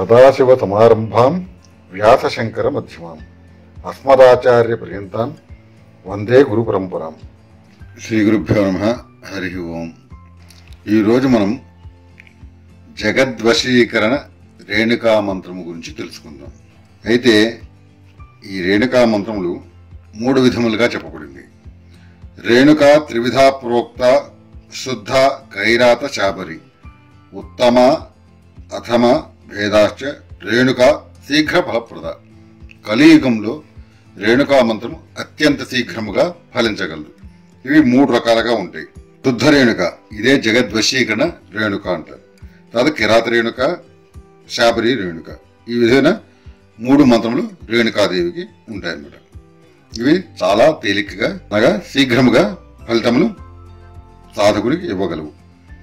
సదాశివసమారంభాం వ్యాసశంకర మధ్యమాం అస్మదాచార్య పర్యంతాం వందే గురు పరంపరాం శ్రీ గురుభ్యో నమ హరి ఓం ఈరోజు మనం జగద్వశీకరణ రేణుకా మంత్రము గురించి తెలుసుకుందాం అయితే ఈ రేణుకా మంత్రములు మూడు విధములుగా చెప్పబడింది రేణుక త్రివిధా ప్రోక్త శుద్ధ కైరాత చాబరి ఉత్తమ అథమ భేదాశ్చ రేణుక శీఘ్ర ఫలప్రద కలియుగంలో రేణుకా మంత్రం అత్యంత శీఘ్రముగా ఫలించగలదు ఇవి మూడు రకాలుగా ఉంటాయి శుద్ధ రేణుక ఇదే జగద్వశీకరణ రేణుక అంటారు తర్వాత కిరాత రేణుక శాబరి రేణుక ఈ విధమైన మూడు మంత్రములు రేణుకాదేవికి ఉంటాయన్నమాట ఇవి చాలా తేలికగా అనగా శీఘ్రముగా ఫలితములు సాధకునికి ఇవ్వగలవు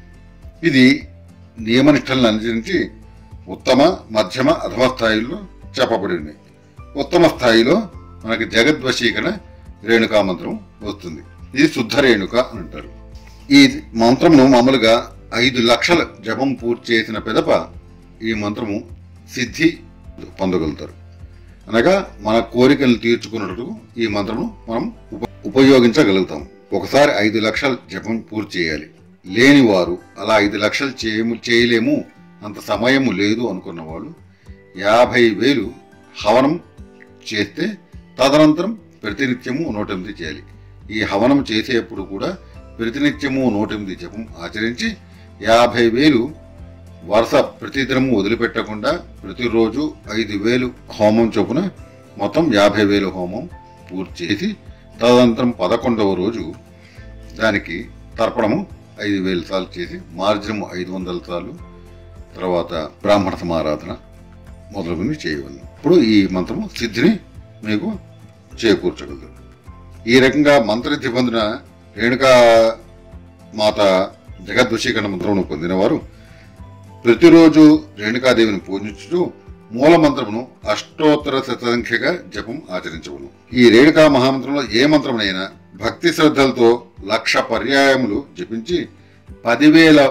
ఇది నియమనిష్టలను అనుసరించి ఉత్తమ మధ్యమ అధమ స్థాయిలో చెప్పబడింది ఉత్తమ స్థాయిలో మనకి జగద్వశీకరణ రేణుకా మంత్రం వస్తుంది ఇది శుద్ధ రేణుక అని అంటారు ఈ మంత్రమును మామూలుగా ఐదు లక్షల జపం పూర్తి చేసిన పిదప ఈ మంత్రము సిద్ధి పొందగలుగుతారు అనగా మన కోరికలను తీర్చుకున్నట్టు ఈ మంత్రము మనం ఉప- ఉపయోగించగలుగుతాం ఒకసారి ఐదు లక్షల జపం పూర్తి చేయాలి లేని వారు అలా ఐదు లక్షలు చేయము చేయలేము అంత సమయము లేదు అనుకున్న వాళ్ళు యాభై వేలు హవనం చేస్తే తదనంతరం ప్రతినిత్యము నూటెనిమిది చేయాలి ఈ హవనం చేసేప్పుడు కూడా ప్రతినిత్యము నూటెనిమిది జపం ఆచరించి యాభై వేలు వరుస ప్రతిదినము వదిలిపెట్టకుండా ప్రతిరోజు ఐదు వేలు హోమం చొప్పున మొత్తం యాభై వేలు హోమం పూర్తి చేసి తదనంతరం పదకొండవ రోజు దానికి తర్పణము ఐదు వేల సార్లు చేసి మార్జనము ఐదు వందల సార్లు తర్వాత బ్రాహ్మణ సమారాధన మొదలుగుని చేయవలను ఇప్పుడు ఈ మంత్రము సిద్ధిని మీకు చేకూర్చగలదు ఈ రకంగా మంత్రసిద్ధి పొందిన రేణుకా మాత జగద్వశీకరణ మంత్రమును పొందినవారు ప్రతిరోజు రేణుకాదేవిని పూజించుతూ మూల మంత్రమును అష్టోత్తర శతసంఖ్యగా జపం ఆచరించవను ఈ రేణుకా మహామంత్రంలో ఏ మంత్రమునైనా భక్తి శ్రద్ధలతో లక్ష పర్యాయములు జపించి పదివేల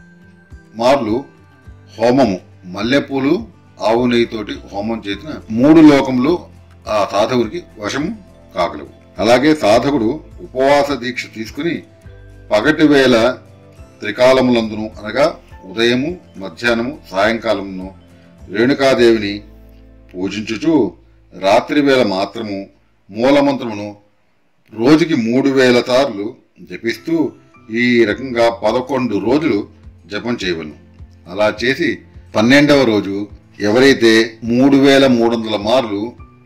మార్లు హోమము మల్లెపూలు ఆవు నెయ్యితోటి హోమం చేసిన మూడు లోకములు ఆ సాధకుడికి వశము కాగలవు అలాగే సాధకుడు ఉపవాస దీక్ష తీసుకుని పగటి వేళ త్రికాలములందును అనగా ఉదయము మధ్యాహ్నము సాయంకాలమును రేణుకాదేవిని పూజించుచు రాత్రి వేళ మాత్రము మూలమంత్రమును రోజుకి మూడు వేల సార్లు జపిస్తూ ఈ రకంగా పదకొండు రోజులు జపం చేయవలను అలా చేసి పన్నెండవ రోజు ఎవరైతే మూడు వేల మూడు వందల మార్లు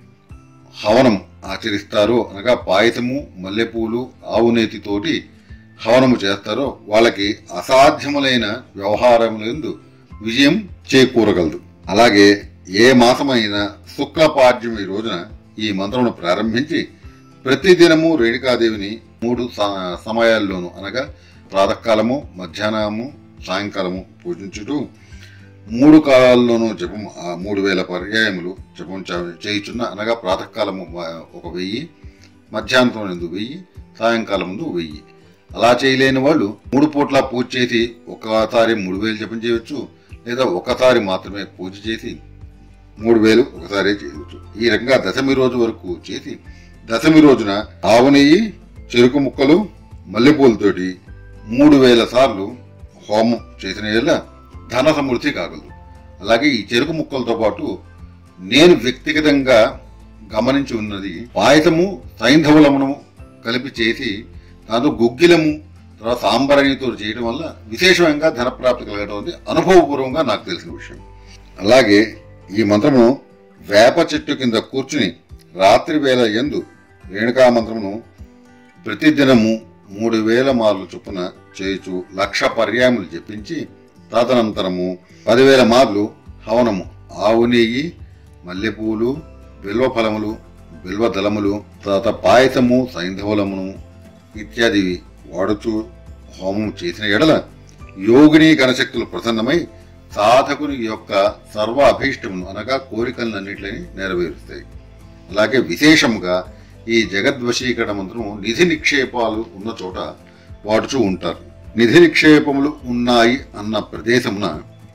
హవనం ఆచరిస్తారో అనగా పాయసము మల్లెపూలు ఆవు నేతితోటి హవనము చేస్తారో వాళ్ళకి అసాధ్యములైన వ్యవహారములందు విజయం చేకూరగలదు అలాగే ఏ మాసమైన శుక్లపాడ్యమి రోజున ఈ మంత్రమును ప్రారంభించి ప్రతిదినము రేణుకాదేవిని మూడు స- సమయాల్లోనూ అనగా ప్రాతకాలము మధ్యాహ్నము సాయంకాలము పూజించుటూ మూడు కాలాల్లోనూ జపం ఆ మూడు వేల పర్యాయములు జపం చ- చేయుచున్న అనగా ప్రాతకాలము మ- ఒక వెయ్యి మధ్యాహ్నం ఎందు వెయ్యి సాయంకాలం ముందు వెయ్యి అలా చేయలేని వాళ్ళు మూడు పూట్ల పూజ చేసి ఒకసారి మూడు వేలు జపం చేయవచ్చు లేదా ఒకసారి మాత్రమే పూజ చేసి మూడు వేలు ఒకసారి చేయవచ్చు ఈ రకంగా దశమి రోజు వరకు చేసి దశమి రోజున ఆవు నెయ్యి చెరుకు ముక్కలు మల్లెపూలతోటి మూడు వేల సార్లు హోమం చేసిన వేళ ధన సమృద్ధి కాగలదు అలాగే ఈ చెరుకు ముక్కలతో పాటు నేను వ్యక్తిగతంగా గమనించి ఉన్నది పాయసము సైంధవలమును కలిపి చేసి దాంతో గుగ్గిలము తర్వాత సాంబరణితో చేయడం వల్ల విశేషంగా ధనప్రాప్తి కలగడం అనేది అనుభవపూర్వకంగా నాకు తెలిసిన విషయం అలాగే ఈ మంత్రమును వేప చెట్టు కింద కూర్చుని రాత్రి వేళ ఎందు రేణుకా మంత్రమును ప్రతిదినము మూడు వేల మార్లు చొప్పున చేయుచు లక్ష పర్యాయములు జపించి తదనంతరము పదివేల మార్లు హవనము ఆవు నెయ్యి మల్లెపూలు బిల్వ ఫలములు బిల్వ దళములు తర్వాత పాయసము సైంధవలమును ఇత్యాది వాడుచు హోమం చేసిన ఎడల యోగిని గణశక్తులు ప్రసన్నమై సాధకుని యొక్క సర్వ అభీష్టమును అనగా కోరికలన్నింటినీ నెరవేరుస్తాయి అలాగే విశేషముగా ఈ జగద్వశీకరణ మంత్రం నిధి నిక్షేపాలు ఉన్న చోట వాడుచూ ఉంటారు నిధి నిక్షేపములు ఉన్నాయి అన్న ప్రదేశమున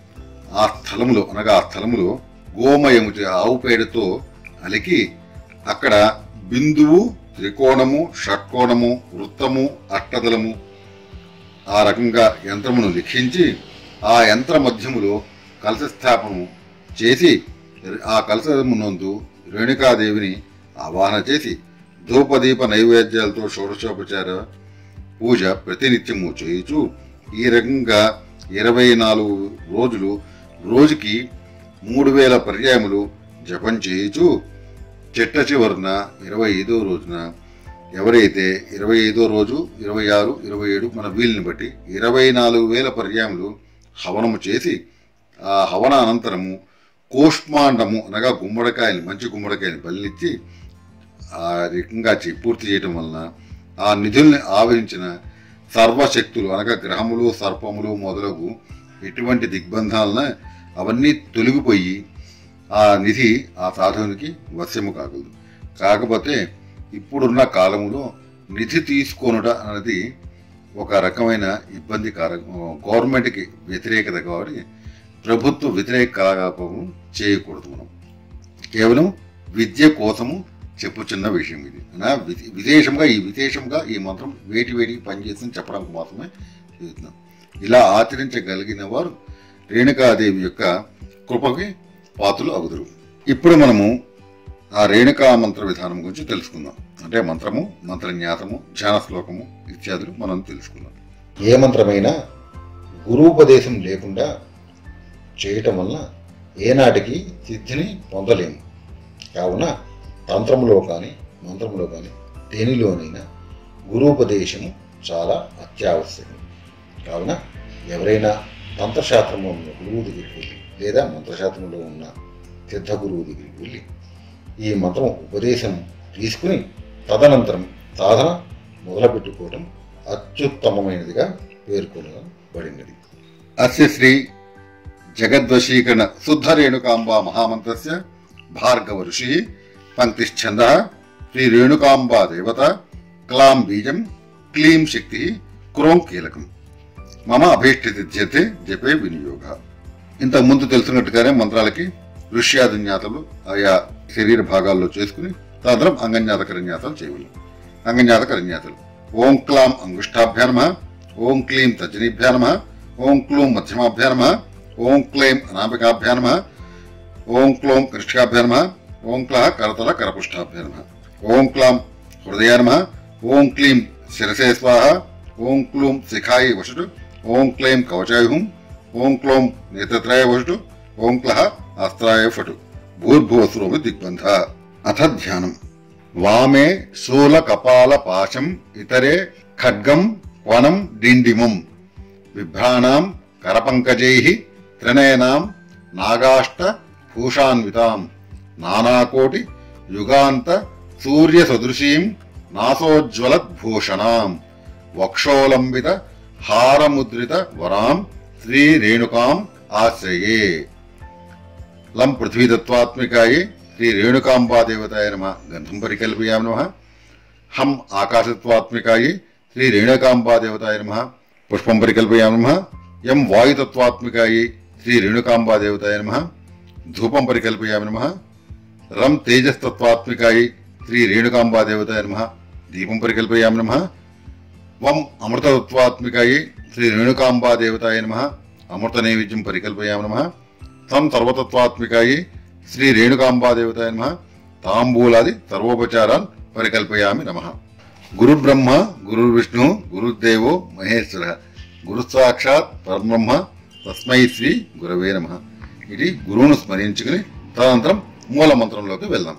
ఆ స్థలములో అనగా ఆ స్థలములో గోమయము చే- ఆవు పేడతో అలికి అక్కడ బిందువు త్రికోణము షట్కోణము వృత్తము అష్టదలము ఆ రకంగా యంత్రమును లిఖించి ఆ యంత్ర మధ్యములో కలశ స్థాపనము చేసి ఆ కలశమునందు రేణుకాదేవిని ఆవాహన చేసి ధూపదీప నైవేద్యాలతో షోడశోపచార పూజ ప్రతినిత్యము చేయుచు ఈ రకంగా ఇరవై నాలుగు రోజులు రోజుకి మూడు వేల పర్యాయములు జపం చేయుచు చిట్ట చివరిన ఇరవై ఐదో రోజున ఎవరైతే ఇరవై ఐదో రోజు ఇరవై ఆరు ఇరవై ఏడు మన వీలుని బట్టి ఇరవై నాలుగు వేల పర్యాయములు హవనము చేసి ఆ హవన అనంతరము కోష్మాండము అనగా గుమ్మడికాయలు మంచి గుమ్మడికాయలు బలిచ్చి ఆ రకంగా చే- పూర్తి చేయటం వలన ఆ నిధుల్ని ఆవరించిన సర్వశక్తులు అనగా గ్రహములు సర్పములు మొదలగు ఎటువంటి దిగ్బంధాలన అవన్నీ తొలగిపోయి ఆ నిధి ఆ సాధువునికి వశ్యము కాగలదు కాకపోతే ఇప్పుడున్న కాలములో నిధి తీసుకొనుట అనేది ఒక రకమైన ఇబ్బందికారక గవర్నమెంట్కి వ్యతిరేకత కాబట్టి ప్రభుత్వ వ్యతిరేక కలాపము చేయకూడదు మనం కేవలం విద్య కోసము చెప్పుచున్న విషయం ఇది నా వి- విశేషంగా ఈ విశేషంగా ఈ మంత్రం వేటి వేటికి పనిచేస్తుందని చెప్పడానికి మాత్రమే చెబుతున్నాం ఇలా ఆచరించగలిగిన వారు రేణుకాదేవి యొక్క కృపకి పాత్రలు అగుదురు ఇప్పుడు మనము ఆ రేణుకా మంత్ర విధానం గురించి తెలుసుకుందాం అంటే మంత్రము మంత్రన్యాసము ధ్యాన శ్లోకము ఇత్యాదులు మనం తెలుసుకుందాం ఏ మంత్రమైనా గురూపదేశం లేకుండా చేయటం వలన ఏనాటికి సిద్ధిని పొందలేము కావున తంత్రములో కానీ మంత్రములో కానీ దేనిలోనైనా గురూపదేశము చాలా అత్యావశ్యకం కావున ఎవరైనా తంత్రశాస్త్రంలో ఉన్న గురువు దగ్గరికి వెళ్ళి లేదా మంత్రశాస్త్రంలో ఉన్న సిద్ధ గురువు దగ్గరికి వెళ్ళి ఈ మంత్రం ఉపదేశం తీసుకుని తదనంతరం సాధన మొదలుపెట్టుకోవడం అత్యుత్తమమైనదిగా పేర్కొనబడినది అస్య శ్రీ జగద్వశీకరణ శుద్ధ రేణుకాంబా మహామంత్రస్య భార్గవ ఋషి పంక్తిశ్చంద శ్రీ రేణుకాంబా దేవత క్లాం బీజం క్లీం శక్తి క్రోం కీలకం మమ అభీష్టిత్యతే జపే వినియోగ ఇంతకు ముందు తెలిసినట్టుగానే మంత్రాలకి ఋష్యాదిన్యాతలు ఆయా శరీర భాగాల్లో చేసుకుని తదనంతరం అంగన్యాత కరన్యాసాలు చేయవలను అంగన్యాత కరన్యాతలు ఓం క్లాం అంగుష్టాభ్యా నమ ఓం క్లీం తజ్జనీభ్యా నమ ఓం క్లూం మధ్యమాభ్యా నమ ఓం క్లైం అనామికాభ్యా నమ ఓం క్లోం కృష్ణాభ్యా నమ ఓం క్లః కరతల కరపుష్టాభ్యా నమ ఓం క్లాం హృదయా నమ ఓం క్లీం శిరసే స్వాహ ఓం క్లూం శిఖాయి వషటు ఓం క్లైం కవచాయుహుం ఓం క్లోం నేత్రత్రాయ వషటు ఓం క్లః అస్త్రాయ ఫటు భూర్భువస్రోమి దిగ్బంధ అథ ధ్యానం వామే శూల కపాల పాశం ఇతరే ఖడ్గం వనం డిండిమం బిభ్రాణాం కరపంకజై త్రినయనాం నాగాష్ట భూషాన్వితాం నానాకోటి యుగాంత సూర్య సదృశీం నాసోజ్వలద్భూషణాం వక్షోలంబిత హారముద్రిత వరాం శ్రీ రేణుకాం ఆశ్రయే లం పృథ్వీతత్వాత్మికాయే శ్రీ రేణుకాంబా దేవతాయ నమ గంధం పరికల్పయామి నమ హం ఆకాశత్వాత్మికాయే శ్రీ రేణుకాంబా దేవతాయ నమ పుష్పం పరికల్పయామి నమ యం వాయుతత్వాత్మికాయే శ్రీ రేణుకాంబా దేవతాయ నమ ధూపం పరికల్పయామి నమ రం తేజస్తత్వాత్మికాయే శ్రీ రేణుకాంబా దేవతాయ నమ దీపం పరికల్పయామి నమ వం అమృతతత్వాత్మికాయే శ్రీ రేణుకాంబా దేవతాయ నమ అమృత నైవేద్యం పరికల్పయామి నమ తం సర్వతత్వాత్మికాయే శ్రీ రేణుకాంబా దేవతాయ నమ తాంబూలాది సర్వోపచారాన్ పరికల్పయామి నమ గురుబ్రహ్మ గురుర్విష్ణు గురుదేవో మహేశ్వర గురు సాక్షాత్ పరబ్రహ్మ తస్మై శ్రీ గురవే నమ ఇది గురువును స్మరించుకుని తదనంతరం మూల మంత్రంలోకి వెళ్దాం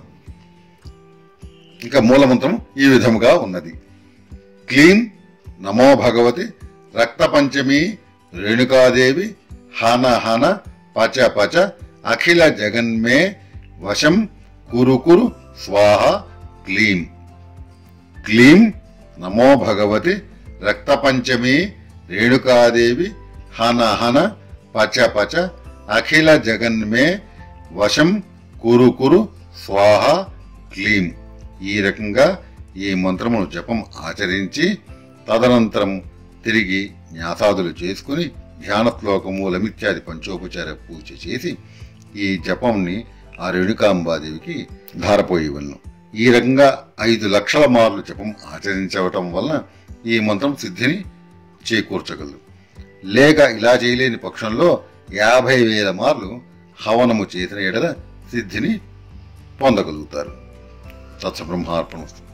ఇంకా మూల మంత్రం ఈ విధముగా ఉన్నది క్లీం నమో భగవతి రక్త పంచమి రేణుకాదేవి హన హన పచ పచ అఖిల జగన్మే వశం కురు కురు స్వాహ క్లీం క్లీం నమో భగవతి రక్త పంచమి రేణుకాదేవి హన హన పచ పచ అఖిల జగన్మే వశం కురు కురు స్వాహ క్లీం ఈ రకంగా ఈ మంత్రమును జపం ఆచరించి తదనంతరం తిరిగి న్యాసాదులు చేసుకుని ధ్యానశ్లోకము లమిత్యాది పంచోపచార పూజ చేసి ఈ జపంని ఆ రేణుకాంబాదేవికి ధారపోయివలను ఈ రకంగా ఐదు లక్షల మార్లు జపం ఆచరించవటం వలన ఈ మంత్రం సిద్ధిని చేకూర్చగలదు లేక ఇలా చేయలేని పక్షంలో యాభై వేల మార్లు హవనము చేసిన ఎడల సిద్ధిని పొందగలుగుతారు తత్సబ్రహ్మార్పణ